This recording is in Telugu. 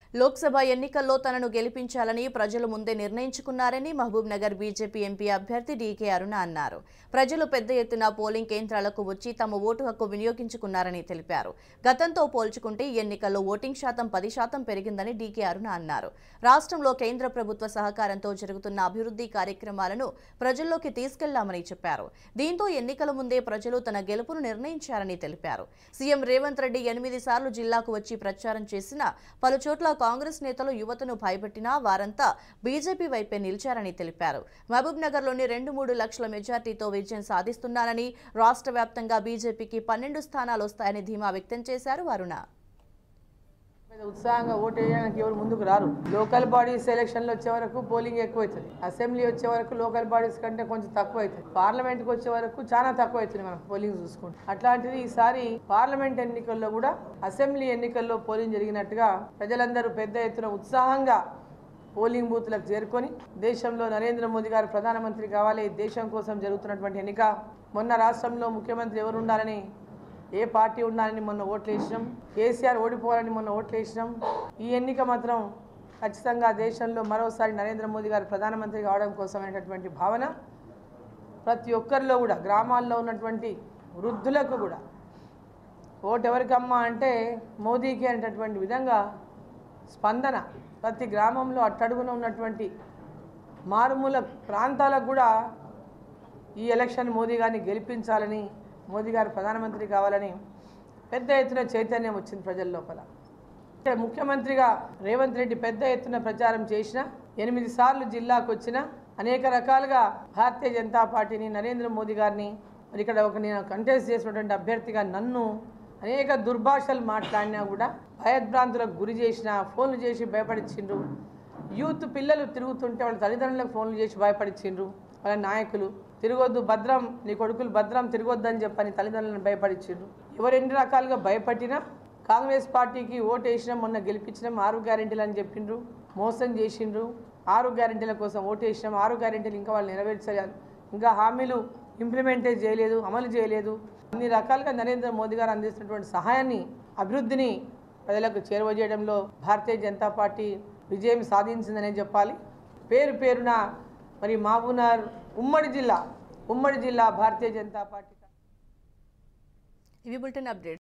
లోక్సభ ఎన్నికల్లో తనను గెలిపించాలని ప్రజలు ముందే నిర్ణయించుకున్నారని మహబూబ్ నగర్ బీజేపీ ఎంపీ అభ్యర్థి డీకే అరుణ అన్నారు ప్రజలు పెద్ద ఎత్తున పోలింగ్ కేంద్రాలకు వచ్చి తమ ఓటు హక్కు వినియోగించుకున్నారని తెలిపారు గతంతో పోల్చుకుంటే ఈ ఎన్నికల్లో ఓటింగ్ శాతం పది శాతం పెరిగిందని డీకే అరుణ అన్నారు రాష్ట్రంలో కేంద్ర ప్రభుత్వ సహకారంతో జరుగుతున్న అభివృద్ధి కార్యక్రమాలను ప్రజల్లోకి తీసుకెళ్లామని చెప్పారు దీంతో ఎన్నికల ముందే ప్రజలు తన గెలుపును నిర్ణయించారని తెలిపారు సీఎం రేవంత్ రెడ్డి ఎనిమిది సార్లు జిల్లాకు వచ్చి ప్రచారం చేసిన పలుచోట్ల కాంగ్రెస్ నేతలు యువతను భయపెట్టినా వారంతా బీజేపీ వైపే నిలిచారని తెలిపారు మహబూబ్ నగర్లోని రెండు మూడు లక్షల మెజార్టీతో విజయం సాధిస్తున్నానని రాష్ట్ర వ్యాప్తంగా బీజేపీకి పన్నెండు స్థానాలు వస్తాయని ధీమా వ్యక్తం చేశారు అరుణ మీద ఉత్సాహంగా ఓటు వేయడానికి ఎవరు ముందుకు రారు లోకల్ బాడీస్ ఎలక్షన్లు వచ్చే వరకు పోలింగ్ ఎక్కువ అవుతుంది అసెంబ్లీ వచ్చే వరకు లోకల్ బాడీస్ కంటే కొంచెం తక్కువ అవుతుంది పార్లమెంట్కి వచ్చే వరకు చాలా తక్కువ అవుతుంది మనం పోలింగ్ చూసుకుంటే అట్లాంటిది ఈసారి పార్లమెంట్ ఎన్నికల్లో కూడా అసెంబ్లీ ఎన్నికల్లో పోలింగ్ జరిగినట్టుగా ప్రజలందరూ పెద్ద ఎత్తున ఉత్సాహంగా పోలింగ్ బూత్లకు చేరుకొని దేశంలో నరేంద్ర మోదీ గారు ప్రధానమంత్రి కావాలి దేశం కోసం జరుగుతున్నటువంటి ఎన్నిక మొన్న రాష్ట్రంలో ముఖ్యమంత్రి ఎవరు ఉండాలని ఏ పార్టీ ఉండాలని మొన్న ఓట్లు వేసినాం కేసీఆర్ ఓడిపోవాలని మొన్న ఓట్లు వేసినాం ఈ ఎన్నిక మాత్రం ఖచ్చితంగా దేశంలో మరోసారి నరేంద్ర మోదీ గారు ప్రధానమంత్రి కావడం కోసమైనటువంటి భావన ప్రతి ఒక్కరిలో కూడా గ్రామాల్లో ఉన్నటువంటి వృద్ధులకు కూడా ఓటు ఎవరికమ్మా అంటే మోదీకి అనేటటువంటి విధంగా స్పందన ప్రతి గ్రామంలో అట్టడుగున ఉన్నటువంటి మారుమూల ప్రాంతాలకు కూడా ఈ ఎలక్షన్ మోదీ గారిని గెలిపించాలని మోదీ గారు ప్రధానమంత్రి కావాలని పెద్ద ఎత్తున చైతన్యం వచ్చింది ప్రజల లోపల ఇక్కడ ముఖ్యమంత్రిగా రేవంత్ రెడ్డి పెద్ద ఎత్తున ప్రచారం చేసిన ఎనిమిది సార్లు జిల్లాకు వచ్చిన అనేక రకాలుగా భారతీయ జనతా పార్టీని నరేంద్ర మోదీ గారిని మరి ఇక్కడ ఒక నేను కంటెస్ట్ చేసినటువంటి అభ్యర్థిగా నన్ను అనేక దుర్భాషలు మాట్లాడినా కూడా భయభ్రాంతులకు గురి చేసిన ఫోన్లు చేసి భయపడిచ్చిండ్రు యూత్ పిల్లలు తిరుగుతుంటే వాళ్ళ తల్లిదండ్రులకు ఫోన్లు చేసి భయపడిచ్చిండ్రు వాళ్ళ నాయకులు తిరగొద్దు భద్రం నీ కొడుకులు భద్రం తిరగొద్దని చెప్పని తల్లిదండ్రులను భయపడిచ్చిండ్రు ఎవరు ఎన్ని రకాలుగా భయపట్టినా కాంగ్రెస్ పార్టీకి ఓటు వేసినాం మొన్న గెలిపించినాం ఆరు గ్యారెంటీలు అని చెప్పిండ్రు మోసం చేసిండ్రు ఆరు గ్యారెంటీల కోసం ఓటు వేసినాం ఆరు గ్యారెంటీలు ఇంకా వాళ్ళు నెరవేర్చారు ఇంకా హామీలు ఇంప్లిమెంటే చేయలేదు అమలు చేయలేదు అన్ని రకాలుగా నరేంద్ర మోదీ గారు అందిస్తున్నటువంటి సహాయాన్ని అభివృద్ధిని ప్రజలకు చేరువజేయడంలో భారతీయ జనతా పార్టీ విజయం సాధించిందనే చెప్పాలి పేరు పేరున మరి మహబూబ్నగర్ ఉమ్మడి జిల్లా ఉమ్మడి జిల్లా భారతీయ జనతా పార్టీ ఇవి బులెటిన్ అప్డేట్